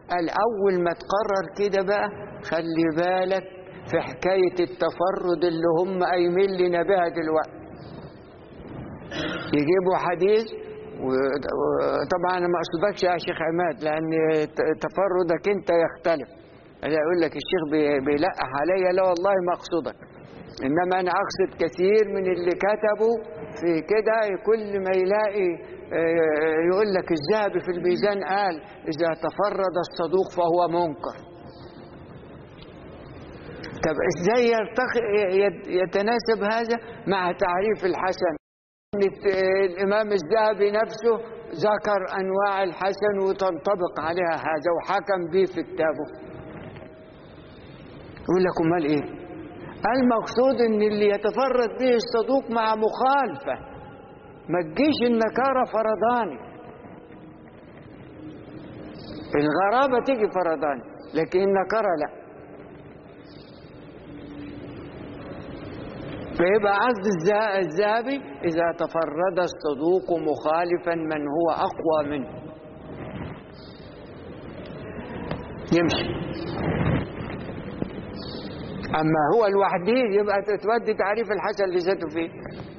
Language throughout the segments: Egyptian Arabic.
قال أول ما تقرر كده بقى خلي بالك في حكاية التفرد اللي هم قايمين لنا بها دلوقتي يجيبوا حديث وطبعا انا ما اقصدكش يا شيخ عماد لان تفردك انت يختلف انا يقول لك الشيخ بي- بيلقح عليا لا والله ما اقصدك انما انا اقصد كثير من اللي كتبوا في كده كل ما يلاقي آه، يقول لك الذهبي في الميزان قال اذا تفرد الصدوق فهو منكر طب ازاي يرتقي يت- يتناسب هذا مع تعريف الحسن إن الامام الذهبي نفسه ذكر انواع الحسن وتنطبق عليها هذا وحكم به في كتابه يقول لك امال ايه المقصود ان اللي يتفرد به الصدوق مع مخالفه ما تجيش النكاره فرضاني الغرابه تيجي فرضاني لكن النكاره لا فيبقى قصد الذا- الذهبي إذا تفرد الصدوق مخالفا من هو أقوى منه يمشي أما هو لوحده يبقى تودي تعريف الحسن لذاته فيه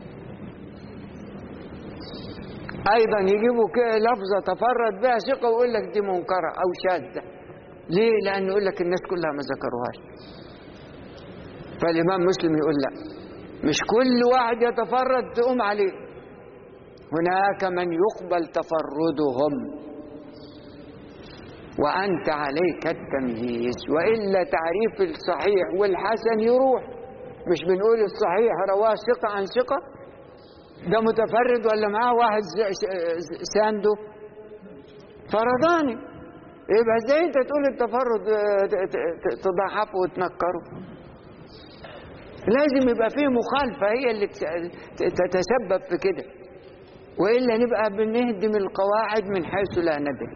أيضا يجيبوا ك- لفظة تفرد بها ثقة ويقول لك دي منكرة أو شاذة ليه؟ لأنه يقول لك الناس كلها ما ذكروهاش فالإمام مسلم يقول لا مش كل واحد يتفرد تقوم عليه هناك من يقبل تفردهم وأنت عليك التمييز وإلا تعريف الصحيح والحسن يروح مش بنقول الصحيح رواه ثقة عن ثقة ده متفرد ولا معاه واحد ز- ز- سانده فرضاني يبقى ازاي انت تقول التفرد اه، ت- ت- تضعفه وتنكره لازم يبقى فيه مخالفة هي اللي تس- تتسبب في كده وإلا نبقى بنهدم القواعد من حيث لا ندري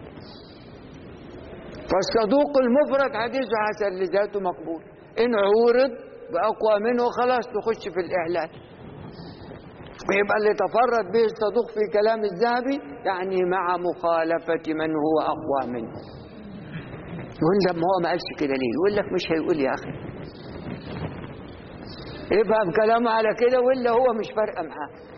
فالصدوق المفرد حديثه حسن لذاته مقبول إن عورض بأقوى منه خلاص تخش في الإعلان يبقى اللي تفرد به الصدوق في كلام الذهبي يعني مع مخالفة من هو أقوى منه يقول لما هو ما قالش كده ليه يقول لك مش هيقول يا أخي يفهم كلامه على كده ولا هو مش فارقه معاه